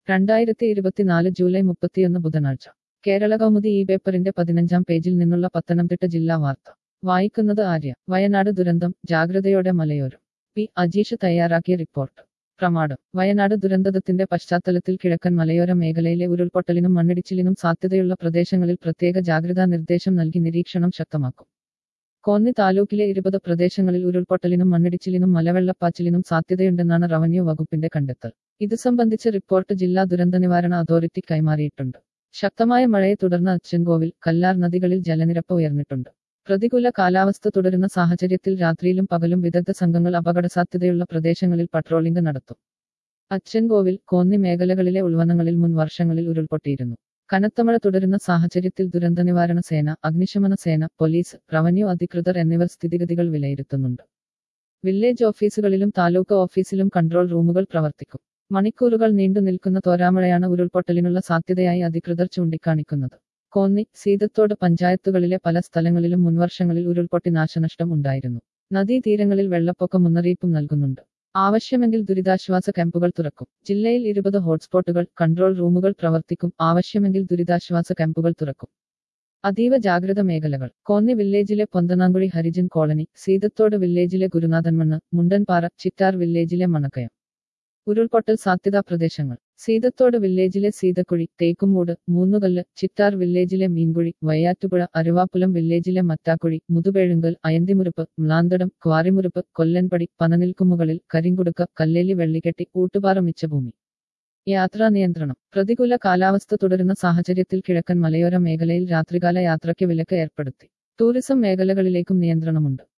രണ്ടായിരത്തി ഇരുപത്തിനാല് ജൂലൈ മുപ്പത്തിയൊന്ന് ബുധനാഴ്ച കേരള കൗമുദി ഈ പേപ്പറിന്റെ പതിനഞ്ചാം പേജിൽ നിന്നുള്ള പത്തനംതിട്ട ജില്ലാ വാർത്ത വായിക്കുന്നത് ആര്യ വയനാട് ദുരന്തം ജാഗ്രതയോടെ മലയോരം പി അജീഷ് തയ്യാറാക്കിയ റിപ്പോർട്ട് പ്രമാണം വയനാട് ദുരന്തത്തിന്റെ പശ്ചാത്തലത്തിൽ കിഴക്കൻ മലയോര മേഖലയിലെ ഉരുൾപൊട്ടലിനും മണ്ണിടിച്ചിലിനും സാധ്യതയുള്ള പ്രദേശങ്ങളിൽ പ്രത്യേക ജാഗ്രതാ നിർദ്ദേശം നൽകി നിരീക്ഷണം ശക്തമാക്കും കോന്നി താലൂക്കിലെ ഇരുപത് പ്രദേശങ്ങളിൽ ഉരുൾപൊട്ടലിനും മണ്ണിടിച്ചിലിനും മലവെള്ളപ്പാച്ചിലിനും സാധ്യതയുണ്ടെന്നാണ് റവന്യൂ വകുപ്പിന്റെ കണ്ടെത്തൽ ഇത് സംബന്ധിച്ച് റിപ്പോർട്ട് ജില്ലാ ദുരന്ത നിവാരണ അതോറിറ്റി കൈമാറിയിട്ടുണ്ട് ശക്തമായ മഴയെ തുടർന്ന് അച്ചൻകോവിൽ കല്ലാർ നദികളിൽ ജലനിരപ്പ് ഉയർന്നിട്ടുണ്ട് പ്രതികൂല കാലാവസ്ഥ തുടരുന്ന സാഹചര്യത്തിൽ രാത്രിയിലും പകലും വിദഗ്ധ സംഘങ്ങൾ അപകടസാധ്യതയുള്ള പ്രദേശങ്ങളിൽ പട്രോളിംഗ് നടത്തും അച്ചൻകോവിൽ കോന്നി മേഖലകളിലെ ഉൾവനങ്ങളിൽ മുൻ വർഷങ്ങളിൽ ഉരുൾപൊട്ടിയിരുന്നു കനത്ത മഴ തുടരുന്ന സാഹചര്യത്തിൽ ദുരന്ത നിവാരണ സേന അഗ്നിശമന സേന പോലീസ് റവന്യൂ അധികൃതർ എന്നിവർ സ്ഥിതിഗതികൾ വിലയിരുത്തുന്നുണ്ട് വില്ലേജ് ഓഫീസുകളിലും താലൂക്ക് ഓഫീസിലും കൺട്രോൾ റൂമുകൾ പ്രവർത്തിക്കും മണിക്കൂറുകൾ നീണ്ടു നിൽക്കുന്ന തോരാമഴയാണ് ഉരുൾപൊട്ടലിനുള്ള സാധ്യതയായി അധികൃതർ ചൂണ്ടിക്കാണിക്കുന്നത് കോന്നി സീതത്തോട് പഞ്ചായത്തുകളിലെ പല സ്ഥലങ്ങളിലും മുൻവർഷങ്ങളിൽ ഉരുൾപൊട്ടി നാശനഷ്ടം ഉണ്ടായിരുന്നു നദീതീരങ്ങളിൽ വെള്ളപ്പൊക്ക മുന്നറിയിപ്പും നൽകുന്നുണ്ട് ആവശ്യമെങ്കിൽ ദുരിതാശ്വാസ ക്യാമ്പുകൾ തുറക്കും ജില്ലയിൽ ഇരുപത് ഹോട്ട്സ്പോട്ടുകൾ കൺട്രോൾ റൂമുകൾ പ്രവർത്തിക്കും ആവശ്യമെങ്കിൽ ദുരിതാശ്വാസ ക്യാമ്പുകൾ തുറക്കും അതീവ ജാഗ്രത മേഖലകൾ കോന്നി വില്ലേജിലെ പൊന്തനാങ്കുഴി ഹരിജൻ കോളനി സീതത്തോട് വില്ലേജിലെ ഗുരുനാഥൻമണ്ണ് മുണ്ടൻപാറ ചിറ്റാർ വില്ലേജിലെ മണക്കയം ഉരുൾപൊട്ടൽ സാധ്യതാ പ്രദേശങ്ങൾ സീതത്തോട് വില്ലേജിലെ സീതക്കുഴി തേക്കുമൂട് മൂന്നുകല്ല് ചിറ്റാർ വില്ലേജിലെ മീൻകുഴി വയ്യാറ്റുപുഴ അരുവാപ്പുലം വില്ലേജിലെ മറ്റാക്കുഴി മുതുപേഴുങ്കൽ അയന്തിമുരുപ്പ് മ്ലാന്തടം ക്വാറിമുരുപ്പ് കൊല്ലൻപടി പനനിൽക്കുമുകളിൽ കരിങ്കുടുക്ക കല്ലേലി വെള്ളിക്കെട്ടി ഊട്ടുപാറ മിച്ചഭൂമി യാത്രാ നിയന്ത്രണം പ്രതികൂല കാലാവസ്ഥ തുടരുന്ന സാഹചര്യത്തിൽ കിഴക്കൻ മലയോര മേഖലയിൽ രാത്രികാല യാത്രയ്ക്ക് വിലക്ക് ഏർപ്പെടുത്തി ടൂറിസം മേഖലകളിലേക്കും നിയന്ത്രണമുണ്ട്